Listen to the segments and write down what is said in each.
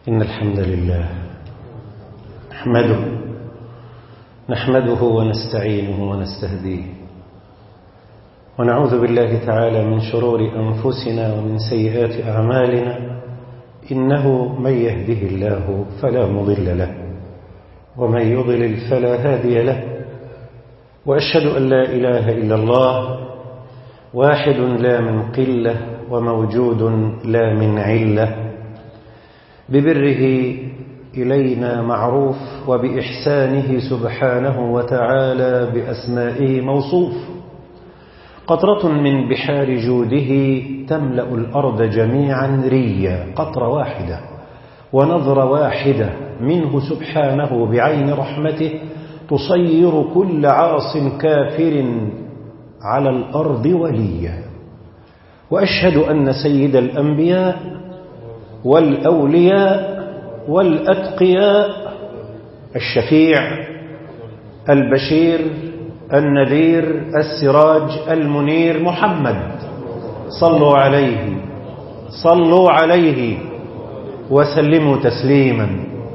إن الحمد لله نحمده نحمده ونستعينه ونستهديه ونعوذ بالله تعالى من شرور أنفسنا ومن سيئات أعمالنا إنه من يهده الله فلا مضل له ومن يضلل فلا هادي له وأشهد أن لا إله إلا الله واحد لا من قلة وموجود لا من علة ببره إلينا معروف وبإحسانه سبحانه وتعالى بأسمائه موصوف قطرة من بحار جوده تملأ الأرض جميعا ريا قطرة واحدة ونظرة واحدة منه سبحانه بعين رحمته تصير كل عاص كافر على الأرض وليا وأشهد أن سيد الأنبياء والأولياء والأتقياء الشفيع البشير النذير السراج المنير محمد صلوا عليه صلوا عليه وسلموا تسليما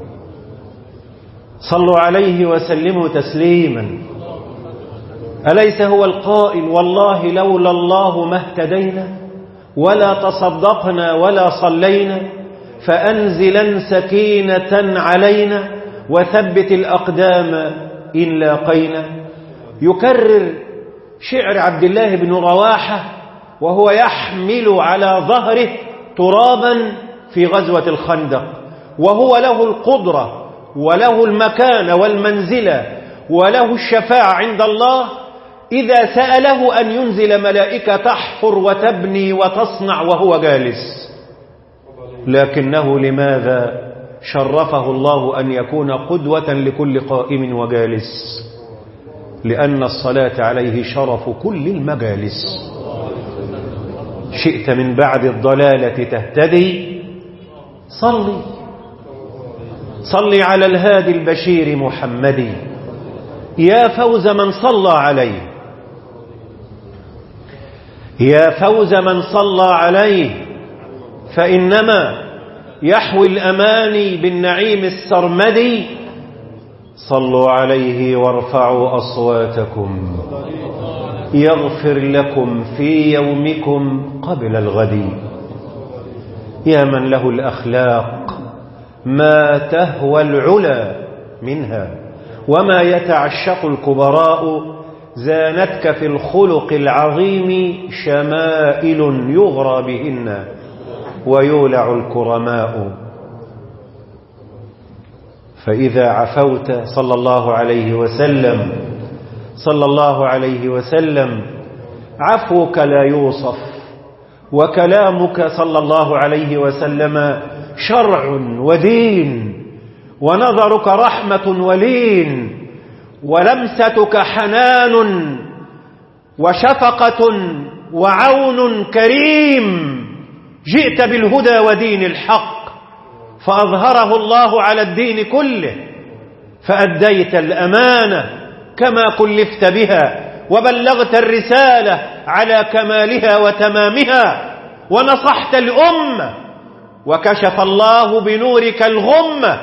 صلوا عليه وسلموا تسليما أليس هو القائل والله لولا الله ما اهتدينا ولا تصدقنا ولا صلينا فأنزلا سكينة علينا وثبت الأقدام إن لاقينا يكرر شعر عبد الله بن رواحة وهو يحمل على ظهره ترابا في غزوة الخندق وهو له القدرة وله المكان والمنزلة وله الشفاعة عند الله إذا سأله أن ينزل ملائكة تحفر وتبني وتصنع وهو جالس لكنه لماذا شرفه الله أن يكون قدوة لكل قائم وجالس لأن الصلاة عليه شرف كل المجالس شئت من بعد الضلالة تهتدي صلي صلي على الهادي البشير محمد يا فوز من صلى عليه يا فوز من صلى عليه فإنما يحوي الأماني بالنعيم السرمدي صلوا عليه وارفعوا أصواتكم يغفر لكم في يومكم قبل الغد يا من له الأخلاق ما تهوى العلا منها وما يتعشق الكبراء زانتك في الخلق العظيم شمائل يغرى بهن ويولع الكرماء فإذا عفوت صلى الله عليه وسلم صلى الله عليه وسلم عفوك لا يوصف وكلامك صلى الله عليه وسلم شرع ودين ونظرك رحمة ولين ولمستك حنان وشفقة وعون كريم جئت بالهدى ودين الحق فأظهره الله على الدين كله فأديت الأمانة كما كلفت بها وبلغت الرسالة على كمالها وتمامها ونصحت الأمة وكشف الله بنورك الغمة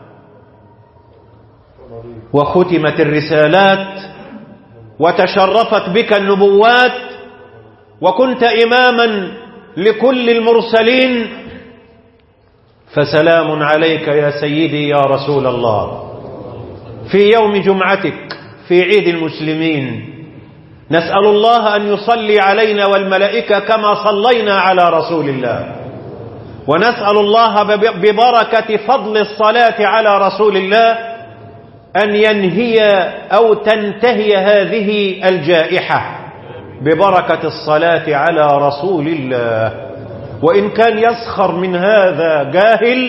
وختمت الرسالات وتشرفت بك النبوات وكنت إماما لكل المرسلين فسلام عليك يا سيدي يا رسول الله في يوم جمعتك في عيد المسلمين نسأل الله أن يصلي علينا والملائكة كما صلينا على رسول الله ونسأل الله ببركة فضل الصلاة على رسول الله أن ينهي أو تنتهي هذه الجائحة ببركة الصلاة على رسول الله وإن كان يسخر من هذا جاهل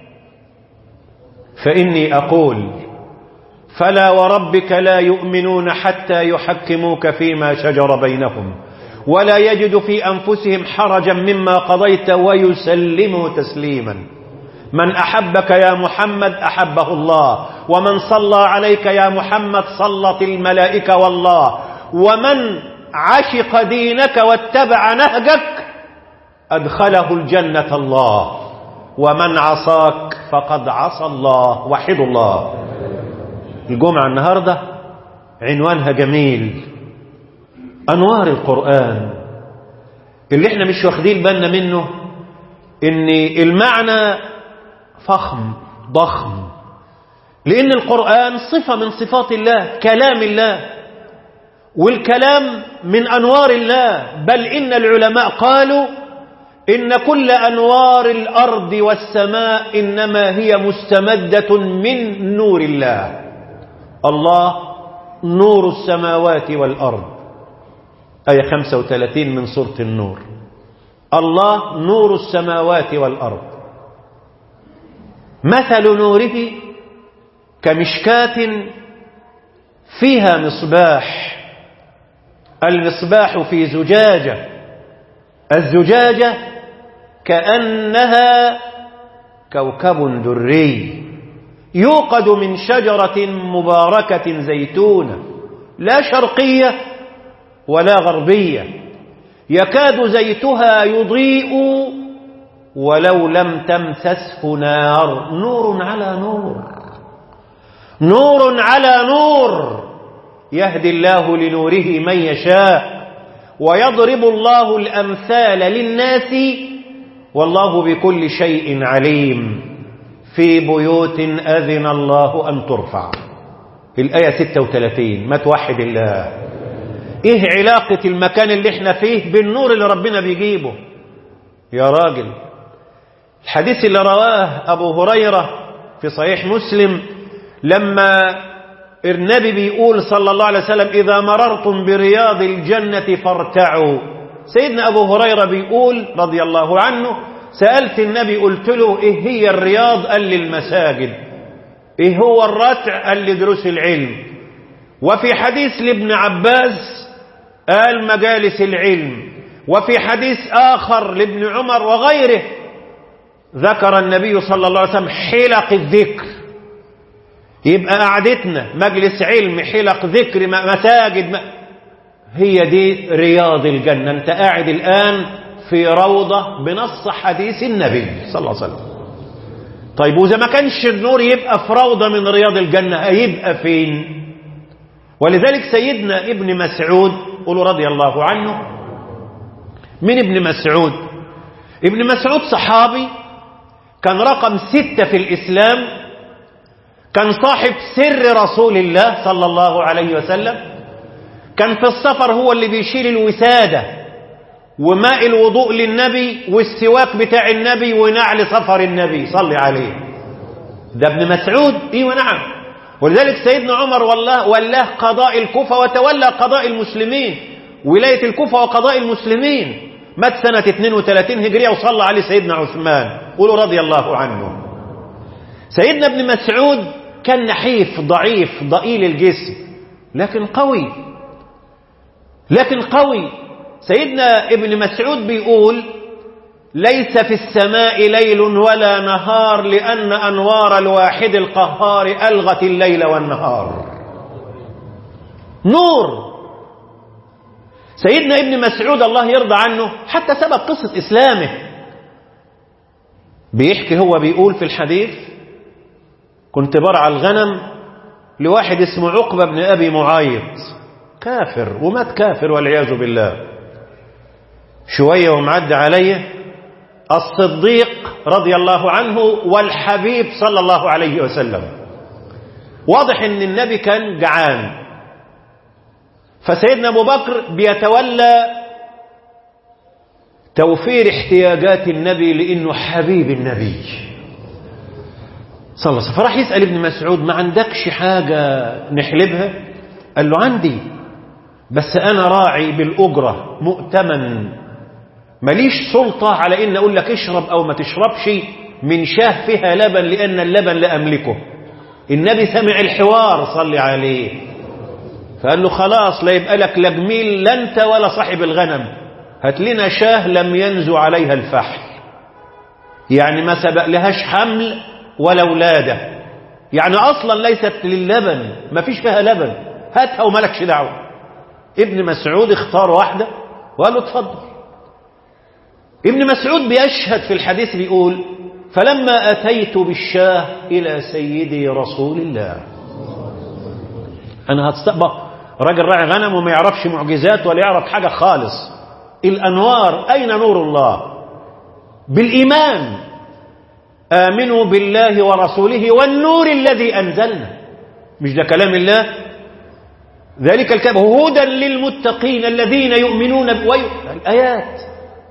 فإني أقول فلا وربك لا يؤمنون حتى يحكموك فيما شجر بينهم ولا يجد في أنفسهم حرجا مما قضيت ويسلموا تسليما من أحبك يا محمد أحبه الله ومن صلى عليك يا محمد صلت الملائكة والله ومن عشق دينك واتبع نهجك أدخله الجنة الله ومن عصاك فقد عصى الله وحد الله الجمعة النهاردة عنوانها جميل أنوار القرآن اللي احنا مش واخدين بالنا منه ان المعنى فخم ضخم لأن القرآن صفة من صفات الله كلام الله والكلام من أنوار الله بل إن العلماء قالوا إن كل أنوار الأرض والسماء إنما هي مستمدة من نور الله الله نور السماوات والأرض آية 35 من سورة النور الله نور السماوات والأرض مثل نوره كمشكاة فيها مصباح المصباح في زجاجة الزجاجة كأنها كوكب دري يوقد من شجرة مباركة زيتونة لا شرقية ولا غربية يكاد زيتها يضيء ولو لم تمسسه نار نور على نور نور على نور يهدي الله لنوره من يشاء ويضرب الله الأمثال للناس والله بكل شيء عليم في بيوت أذن الله أن ترفع الآية 36 ما توحد الله إيه علاقة المكان اللي احنا فيه بالنور اللي ربنا بيجيبه يا راجل الحديث اللي رواه أبو هريرة في صحيح مسلم لما النبي بيقول صلى الله عليه وسلم إذا مررتم برياض الجنة فارتعوا سيدنا أبو هريرة بيقول رضي الله عنه سألت النبي قلت له إيه هي الرياض قال لي المساجد إيه هو الرتع قال لي دروس العلم وفي حديث لابن عباس قال مجالس العلم وفي حديث آخر لابن عمر وغيره ذكر النبي صلى الله عليه وسلم حلق الذكر يبقى قعدتنا مجلس علم حلق ذكر مساجد ما هي دي رياض الجنة انت قاعد الآن في روضة بنص حديث النبي صلى الله عليه وسلم طيب وإذا ما كانش النور يبقى في روضة من رياض الجنة هيبقى فين ولذلك سيدنا ابن مسعود قولوا رضي الله عنه من ابن مسعود ابن مسعود صحابي كان رقم ستة في الإسلام كان صاحب سر رسول الله صلى الله عليه وسلم كان في السفر هو اللي بيشيل الوسادة وماء الوضوء للنبي والسواك بتاع النبي ونعل سفر النبي صلي عليه ده ابن مسعود ايوه نعم ولذلك سيدنا عمر والله ولاه قضاء الكوفة وتولى قضاء المسلمين ولاية الكوفة وقضاء المسلمين مات سنة 32 هجرية وصلى عليه سيدنا عثمان قولوا رضي الله عنه سيدنا ابن مسعود كان نحيف ضعيف ضئيل الجسم لكن قوي لكن قوي سيدنا ابن مسعود بيقول ليس في السماء ليل ولا نهار لأن أنوار الواحد القهار ألغت الليل والنهار نور سيدنا ابن مسعود الله يرضى عنه حتى سبب قصة إسلامه بيحكي هو بيقول في الحديث كنت برعى الغنم لواحد اسمه عقبة بن أبي معيط كافر ومات كافر والعياذ بالله شوية ومعد عليه الصديق رضي الله عنه والحبيب صلى الله عليه وسلم واضح ان النبي كان جعان فسيدنا ابو بكر بيتولى توفير احتياجات النبي لانه حبيب النبي صلى الله عليه وسلم فراح يسأل ابن مسعود ما عندكش حاجة نحلبها قال له عندي بس أنا راعي بالأجرة مؤتمن ماليش سلطة على إن أقول لك اشرب أو ما تشربش من شاه فيها لبن لأن اللبن لا أملكه النبي سمع الحوار صلي عليه فقال له خلاص لا يبقى لك لا جميل لا أنت ولا صاحب الغنم هات لنا شاه لم ينزو عليها الفحل يعني ما سبق لهاش حمل ولا ولادة يعني أصلا ليست للبن ما فيش فيها لبن هاتها وملكش دعوة ابن مسعود اختار واحدة وقال له اتفضل ابن مسعود بيشهد في الحديث بيقول فلما أتيت بالشاه إلى سيدي رسول الله أنا هتستقبل راجل راعي غنم وما يعرفش معجزات ولا يعرف حاجة خالص الأنوار أين نور الله بالإيمان آمنوا بالله ورسوله والنور الذي أنزلنا مش ده كلام الله ذلك الكتاب هدى للمتقين الذين يؤمنون بوي الآيات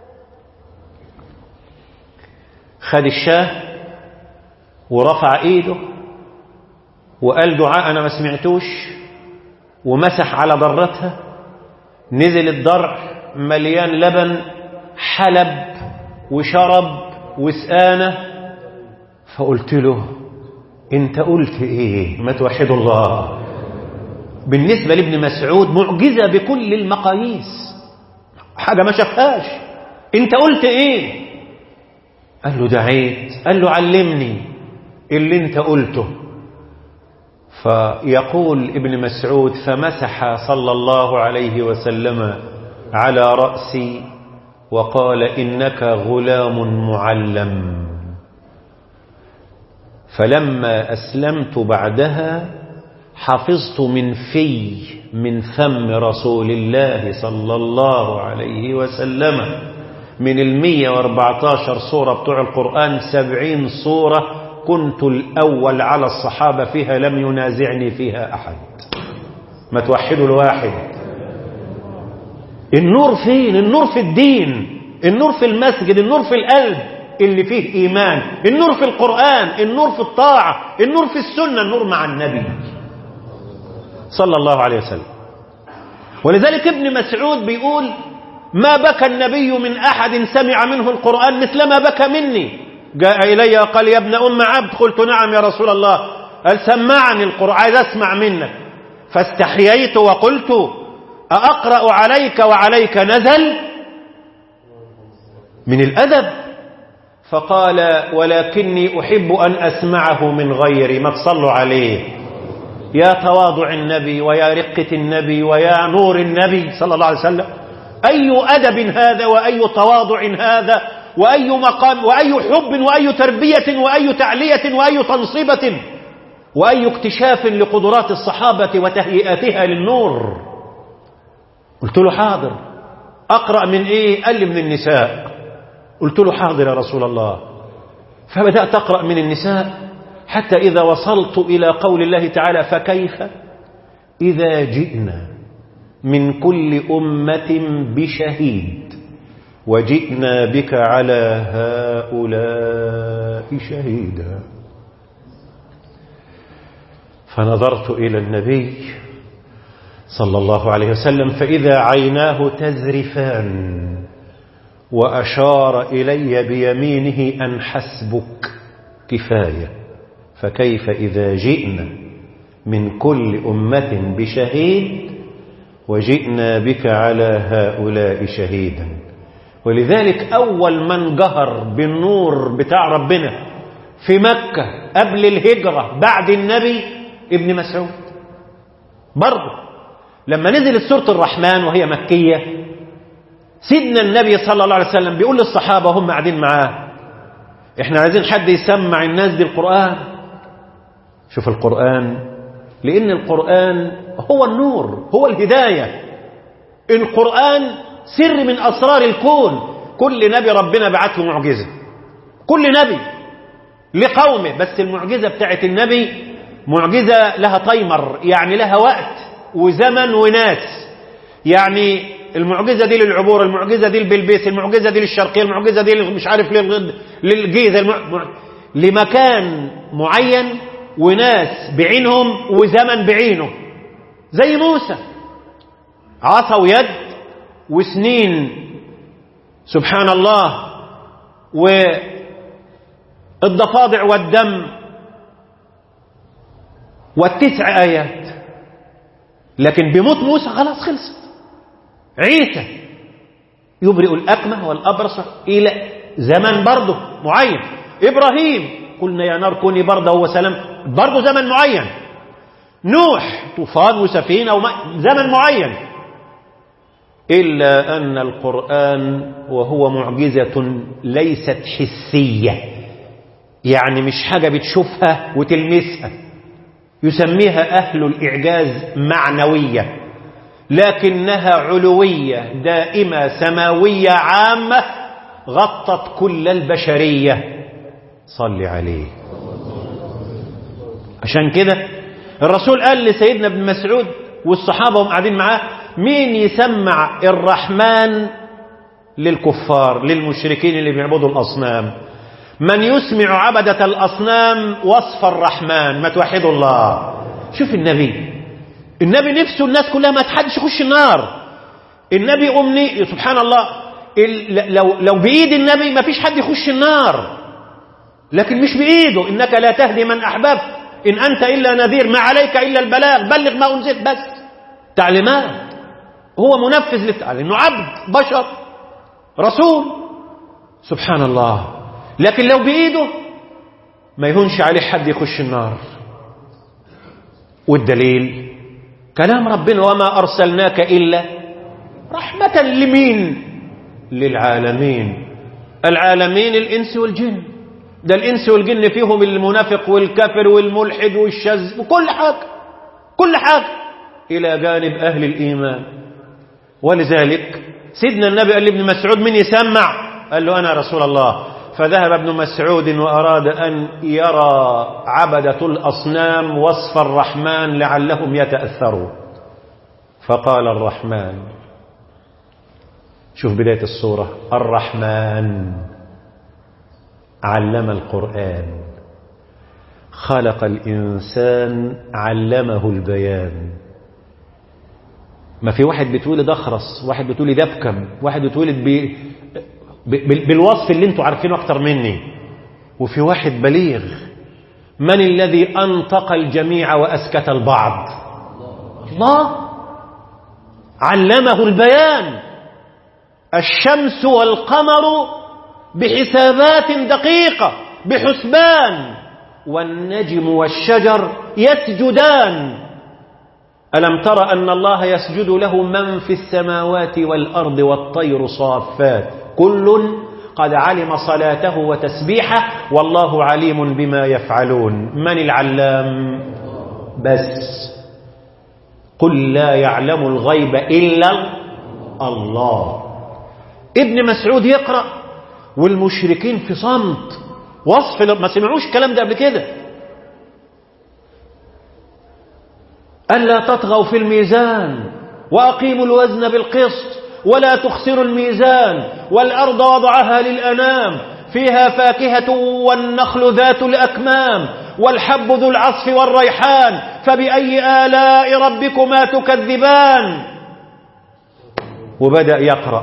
خد الشاه ورفع ايده وقال دعاء انا ما سمعتوش ومسح على ضرتها نزل الضرع مليان لبن حلب وشرب وسآنة فقلت له انت قلت ايه ما توحد الله بالنسبة لابن مسعود معجزة بكل المقاييس حاجة ما شافهاش انت قلت ايه قال له دعيت قال له علمني اللي انت قلته فيقول ابن مسعود فمسح صلى الله عليه وسلم على رأسي وقال إنك غلام معلم فلما أسلمت بعدها حفظت من في من فم رسول الله صلى الله عليه وسلم من المية واربعتاشر صورة بتوع القرآن سبعين صورة كنت الأول على الصحابة فيها لم ينازعني فيها أحد ما توحدوا الواحد النور فين النور في الدين النور في المسجد النور في القلب اللي فيه إيمان النور في القرآن النور في الطاعة النور في السنة النور مع النبي صلى الله عليه وسلم ولذلك ابن مسعود بيقول ما بكى النبي من أحد سمع منه القرآن مثل ما بكى مني جاء إلي وقال يا ابن أم عبد قلت نعم يا رسول الله قال سمعني القرآن عايز أسمع منك فاستحييت وقلت أأقرأ عليك وعليك نزل من الأدب فقال ولكني أحب أن أسمعه من غيري ما تصلوا عليه يا تواضع النبي ويا رقة النبي ويا نور النبي صلى الله عليه وسلم أي أدب هذا وأي تواضع هذا وأي مقام وأي حب وأي تربية وأي تعلية وأي تنصيبة وأي اكتشاف لقدرات الصحابة وتهيئاتها للنور قلت له حاضر أقرأ من إيه قال لي من النساء قلت له حاضر يا رسول الله فبدأت أقرأ من النساء حتى إذا وصلت إلى قول الله تعالى فكيف إذا جئنا من كل أمة بشهيد وجئنا بك على هؤلاء شهيدا فنظرت إلى النبي صلى الله عليه وسلم فإذا عيناه تزرفان وأشار إلي بيمينه أن حسبك كفاية فكيف إذا جئنا من كل أمة بشهيد وجئنا بك على هؤلاء شهيدا ولذلك أول من جهر بالنور بتاع ربنا في مكة قبل الهجرة بعد النبي ابن مسعود برضه لما نزلت سورة الرحمن وهي مكية سيدنا النبي صلى الله عليه وسلم بيقول للصحابة هم قاعدين معاه احنا عايزين حد يسمع الناس دي القرآن شوف القرآن لأن القرآن هو النور هو الهداية القرآن سر من أسرار الكون كل نبي ربنا بعت له معجزة كل نبي لقومه بس المعجزة بتاعت النبي معجزة لها تايمر يعني لها وقت وزمن وناس يعني المعجزة دي للعبور المعجزة دي للبلبيس المعجزة دي للشرقية المعجزة دي مش عارف للجيزة المع... لمكان معين وناس بعينهم وزمن بعينه زي موسى عصا ويد وسنين سبحان الله والضفادع والدم والتسع آيات لكن بموت موسى خلاص خلصت عيسى يبرئ الأكمه والأبرص إلى زمن برضه معين إبراهيم قلنا يا نار كوني برده وسلام برضه زمن معين نوح طوفان وسفينة وما زمن معين إلا أن القرآن وهو معجزة ليست حسية يعني مش حاجة بتشوفها وتلمسها يسميها أهل الإعجاز معنوية لكنها علوية دائمة سماوية عامة غطت كل البشرية صل عليه عشان كده الرسول قال لسيدنا ابن مسعود والصحابة هم قاعدين معاه مين يسمع الرحمن للكفار للمشركين اللي بيعبدوا الأصنام من يسمع عبدة الأصنام وصف الرحمن ما توحدوا الله شوف النبي النبي نفسه الناس كلها ما تحدش يخش النار النبي أمني سبحان الله لو, لو بإيد النبي ما فيش حد يخش النار لكن مش بإيده إنك لا تهدي من أحببت إن أنت إلا نذير ما عليك إلا البلاغ بلغ ما أنزلت بس تعليمات هو منفذ للتعليم إنه عبد بشر رسول سبحان الله لكن لو بإيده ما يهونش عليه حد يخش النار والدليل كلام ربنا وما أرسلناك إلا رحمة لمين للعالمين العالمين الإنس والجن ده الإنس والجن فيهم المنافق والكافر والملحد والشاذ وكل حاجة كل حاجة إلى جانب أهل الإيمان ولذلك سيدنا النبي قال لابن مسعود من يسمع قال له أنا رسول الله فذهب ابن مسعود وأراد أن يرى عبدة الأصنام وصف الرحمن لعلهم يتأثروا فقال الرحمن شوف بداية الصورة الرحمن علم القرآن خلق الإنسان علمه البيان ما في واحد بتولد أخرس واحد بتولد أبكم واحد بتولد ب... ب... بالوصف اللي انتوا عارفينه أكتر مني وفي واحد بليغ من الذي أنطق الجميع وأسكت البعض الله علمه البيان الشمس والقمر بحسابات دقيقة بحسبان والنجم والشجر يسجدان ألم تر أن الله يسجد له من في السماوات والأرض والطير صافات كل قد علم صلاته وتسبيحه والله عليم بما يفعلون من العلام بس قل لا يعلم الغيب إلا الله ابن مسعود يقرأ والمشركين في صمت وصف ما سمعوش الكلام ده قبل كده ألا تطغوا في الميزان وأقيموا الوزن بالقسط ولا تخسروا الميزان والأرض وضعها للأنام فيها فاكهة والنخل ذات الأكمام والحب ذو العصف والريحان فبأي آلاء ربكما تكذبان وبدأ يقرأ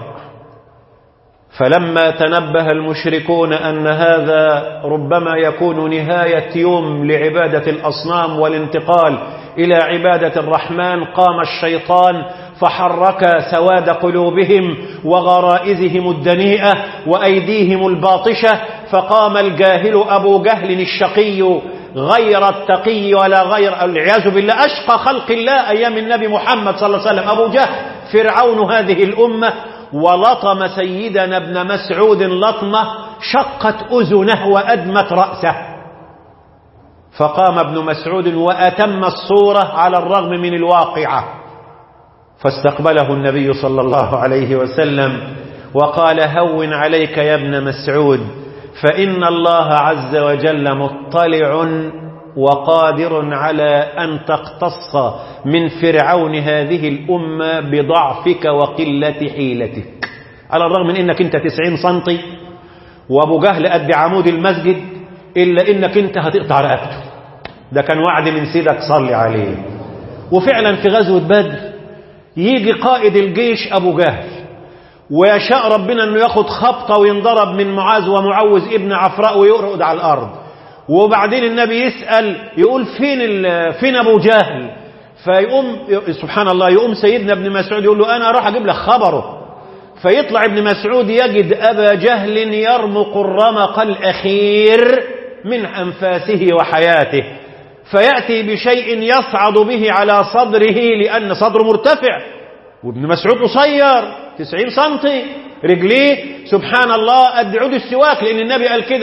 فلما تنبه المشركون أن هذا ربما يكون نهاية يوم لعبادة الأصنام والانتقال إلى عبادة الرحمن قام الشيطان فحرك سواد قلوبهم وغرائزهم الدنيئة وأيديهم الباطشة فقام الجاهل أبو جهل الشقي غير التقي ولا غير العياذ بالله أشقى خلق الله أيام النبي محمد صلى الله عليه وسلم أبو جهل فرعون هذه الأمة ولطم سيدنا ابن مسعود لطمة شقت أذنه وأدمت رأسه فقام ابن مسعود وأتم الصورة على الرغم من الواقعة فاستقبله النبي صلى الله عليه وسلم وقال هون عليك يا ابن مسعود فإن الله عز وجل مطلع وقادر على أن تقتص من فرعون هذه الأمة بضعفك وقلة حيلتك على الرغم من أنك أنت تسعين سنتي وأبو جهل قد عمود المسجد إلا أنك أنت هتقطع رقبته ده كان وعد من سيدك صلي عليه وفعلا في غزوة بدر يجي قائد الجيش أبو جهل ويشاء ربنا أنه ياخد خبطة وينضرب من معاذ ومعوز ابن عفراء ويرقد على الأرض وبعدين النبي يسأل يقول فين فين أبو جهل فيقوم سبحان الله يقوم سيدنا ابن مسعود يقول له أنا أروح أجيب لك خبره فيطلع ابن مسعود يجد أبا جهل يرمق الرمق الأخير من أنفاسه وحياته فيأتي بشيء يصعد به على صدره لأن صدره مرتفع وابن مسعود قصير تسعين سنتي رجليه سبحان الله قد عود السواك لأن النبي قال كده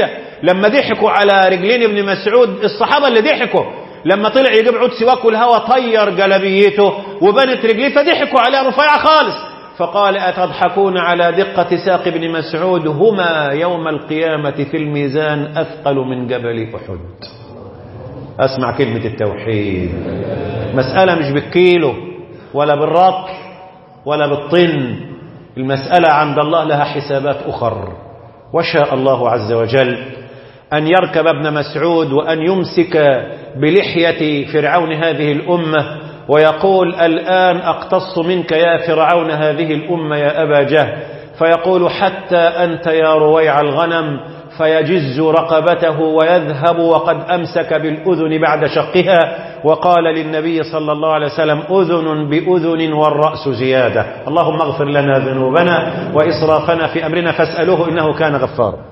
لما ضحكوا على رجلين ابن مسعود الصحابة اللي ضحكوا لما طلع يجيب عود سواك والهوى طير جلبيته وبنت رجليه فضحكوا عليها رفيعة خالص فقال أتضحكون على دقة ساق ابن مسعود هما يوم القيامة في الميزان أثقل من جبل أحد أسمع كلمة التوحيد مسألة مش بالكيلو ولا بالرطل ولا بالطن المسألة عند الله لها حسابات أخر وشاء الله عز وجل أن يركب ابن مسعود وأن يمسك بلحية فرعون هذه الأمة ويقول الآن أقتص منك يا فرعون هذه الأمة يا أبا جهل فيقول حتى أنت يا رويع الغنم فيجز رقبته ويذهب وقد أمسك بالأذن بعد شقها وقال للنبي صلى الله عليه وسلم أذن بأذن والرأس زيادة اللهم اغفر لنا ذنوبنا وإسرافنا في أمرنا فاسألوه إنه كان غفارا